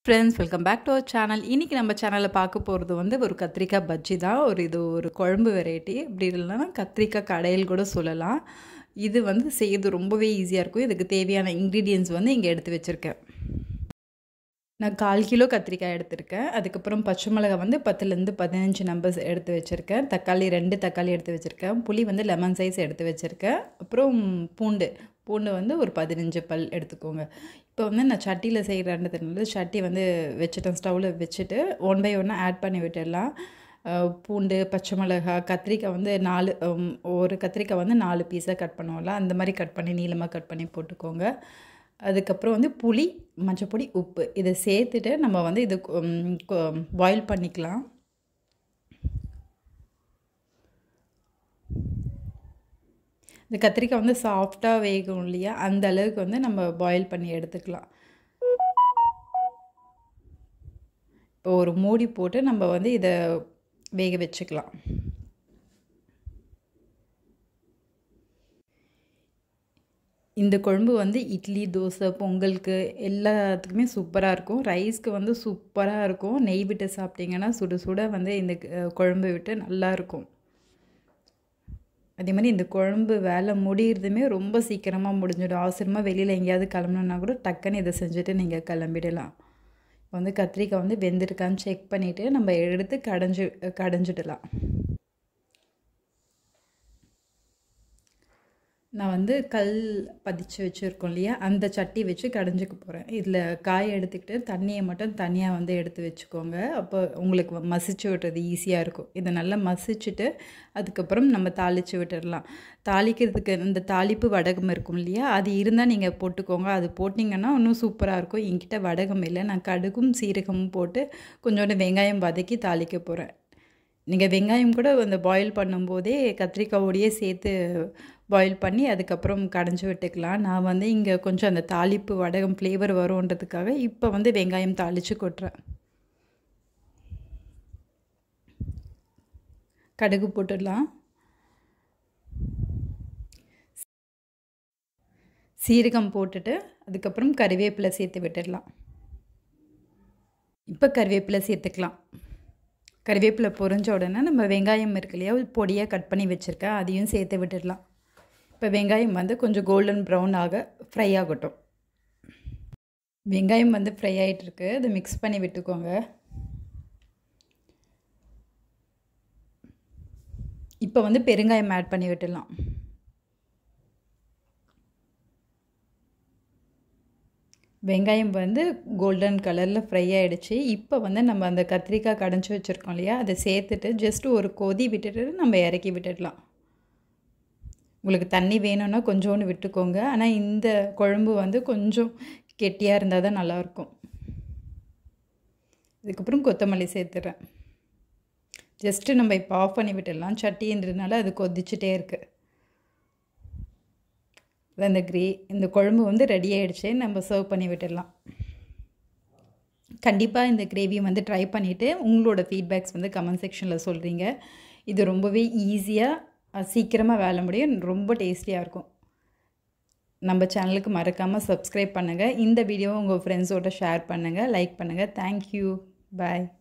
friends welcome back to our channel இன்றைக்கி நம்ம சேனலில் பார்க்க போகிறது வந்து ஒரு கத்திரிக்காய் பஜ்ஜி தான் ஒரு இது ஒரு குழம்பு வெரைட்டி இப்படி இல்லைன்னா கத்திரிக்காய் கடையில் கூட சொல்லலாம் இது வந்து செய்யறது ரொம்பவே ஈஸியாக இருக்கும் இதுக்கு தேவையான இன்க்ரீடியன்ஸ் வந்து இங்கே எடுத்து வச்சுருக்கேன் நான் கால் கிலோ கத்திரிக்காய் எடுத்திருக்கேன் அதுக்கப்புறம் பச்சை மிளகாய் வந்து பத்துலேருந்து பதினஞ்சு நம்பர்ஸ் எடுத்து வச்சுருக்கேன் தக்காளி ரெண்டு தக்காளி எடுத்து வச்சுருக்கேன் புளி வந்து லெமன் சைஸ் எடுத்து வச்சுருக்கேன் அப்புறம் பூண்டு பூண்டு வந்து ஒரு பதினஞ்சு பல் எடுத்துக்கோங்க இப்போ வந்து நான் சட்டியில் செய்கிறன்றதுனால சட்டி வந்து வச்சுட்டேன் ஸ்டவ்வில் வச்சுட்டு ஒன் பை ஒன்னாக ஆட் பண்ணி விட்டுடலாம் பூண்டு பச்சை மிளகாய் கத்திரிக்காய் வந்து நாலு ஒரு கத்திரிக்காய் வந்து நாலு பீஸாக கட் பண்ணுவோம்ல அந்த மாதிரி கட் பண்ணி நீளமாக கட் பண்ணி போட்டுக்கோங்க அதுக்கப்புறம் வந்து புளி மஞ்சப்பொடி உப்பு இதை சேர்த்துட்டு நம்ம வந்து இது பாயில் பண்ணிக்கலாம் இந்த கத்திரிக்காய் வந்து சாஃப்டாக வேகும் இல்லையா அந்த அளவுக்கு வந்து நம்ம பாயில் பண்ணி எடுத்துக்கலாம் இப்போ ஒரு மூடி போட்டு நம்ம வந்து இதை வேக வச்சுக்கலாம் இந்த குழம்பு வந்து இட்லி தோசை பொங்கலுக்கு எல்லாத்துக்குமே சூப்பராக இருக்கும் ரைஸ்க்கு வந்து சூப்பராக இருக்கும் நெய் விட்டு சாப்பிட்டிங்கன்னா சுட சுட வந்து இந்த குழம்பு விட்டு நல்லாயிருக்கும் அதே மாதிரி இந்த குழம்பு வேலை முடிகிறதுமே ரொம்ப சீக்கிரமாக முடிஞ்சிடும் அவசரமாக வெளியில் எங்கேயாவது கிளம்பணுன்னா கூட டக்குன்னு இதை செஞ்சுட்டு நீங்கள் கிளம்பிடலாம் இப்போ வந்து கத்திரிக்காய் வந்து வெந்திருக்கான்னு செக் பண்ணிவிட்டு நம்ம எடுத்து கடைஞ்சி கடைஞ்சிடலாம் நான் வந்து கல் பதிச்சு வச்சுருக்கோம் இல்லையா அந்த சட்டி வச்சு கடைஞ்சிக்க போகிறேன் இதில் காய் எடுத்துக்கிட்டு தண்ணியை மட்டும் தனியாக வந்து எடுத்து வச்சுக்கோங்க அப்போ உங்களுக்கு மசிச்சு விட்டுறது ஈஸியாக இருக்கும் இதை நல்லா மசிச்சுட்டு அதுக்கப்புறம் நம்ம தாளித்து விட்டுடலாம் தாளிக்கிறதுக்கு இந்த தாளிப்பு வடகம் இருக்கும் இல்லையா அது இருந்தால் நீங்கள் போட்டுக்கோங்க அது போட்டிங்கன்னா இன்னும் சூப்பராக இருக்கும் என்கிட்ட வடகம் இல்லை நான் கடுகும் சீரகமும் போட்டு கொஞ்சோண்டு வெங்காயம் வதக்கி தாளிக்க போகிறேன் நீங்கள் வெங்காயம் கூட அந்த பாயில் பண்ணும்போதே கத்திரிக்காயோடையே சேர்த்து பாயில் பண்ணி அதுக்கப்புறம் கடைஞ்சி விட்டுக்கலாம் நான் வந்து இங்கே கொஞ்சம் அந்த தாளிப்பு வடகம் ஃப்ளேவர் வரும்ன்றதுக்காக இப்போ வந்து வெங்காயம் தாளித்து கொட்டுறேன் கடுகு போட்டுடலாம் சீரகம் போட்டுட்டு அதுக்கப்புறம் கறிவேப்பிலை சேர்த்து விட்டுடலாம் இப்போ கறிவேப்பிலை சேர்த்துக்கலாம் கறிவேப்பிலை பொரிஞ்ச உடனே நம்ம வெங்காயம் இருக்கு இல்லையா பொடியாக கட் பண்ணி வச்சுருக்கேன் அதையும் சேர்த்து விட்டுடலாம் இப்போ வெங்காயம் வந்து கொஞ்சம் கோல்டன் ப்ரௌன் ஆக ஃப்ரை ஆகட்டும் வெங்காயம் வந்து ஃப்ரை ஆகிட்டுருக்கு அதை மிக்ஸ் பண்ணி விட்டுக்கோங்க இப்போ வந்து பெருங்காயம் ஆட் பண்ணி விட்டுடலாம் வெங்காயம் வந்து கோல்டன் கலரில் ஃப்ரை ஆகிடுச்சு இப்போ வந்து நம்ம அந்த கத்திரிக்காய் கடைஞ்சி வச்சுருக்கோம் இல்லையா அதை சேர்த்துட்டு ஜஸ்ட்டு ஒரு கொதி விட்டுட்டு நம்ம இறக்கி விட்டுடலாம் உங்களுக்கு தண்ணி வேணும்னா கொஞ்சோண்டு விட்டுக்கோங்க ஆனால் இந்த குழம்பு வந்து கொஞ்சம் கெட்டியாக இருந்தால் தான் நல்லாயிருக்கும் இதுக்கப்புறம் கொத்தமல்லி சேர்த்துறேன் ஜஸ்ட்டு நம்ம இப்போ ஆஃப் பண்ணி விட்டுடலாம் சட்டின்றதுனால அது கொதிச்சுட்டே இருக்குது இந்த கிரே இந்த குழம்பு வந்து ரெடி ஆகிடுச்சு நம்ம சர்வ் பண்ணி விட்டுடலாம் கண்டிப்பாக இந்த கிரேவி வந்து ட்ரை பண்ணிவிட்டு உங்களோட ஃபீட்பேக்ஸ் வந்து கமெண்ட் செக்ஷனில் சொல்கிறீங்க இது ரொம்பவே ஈஸியாக சீக்கிரமாக வேலை முடியும் ரொம்ப டேஸ்டியாக இருக்கும் நம்ம சேனலுக்கு மறக்காமல் சப்ஸ்கிரைப் பண்ணுங்கள் இந்த வீடியோவை உங்கள் ஃப்ரெண்ட்ஸோட ஷேர் பண்ணுங்கள் லைக் பண்ணுங்கள் தேங்க்யூ பாய்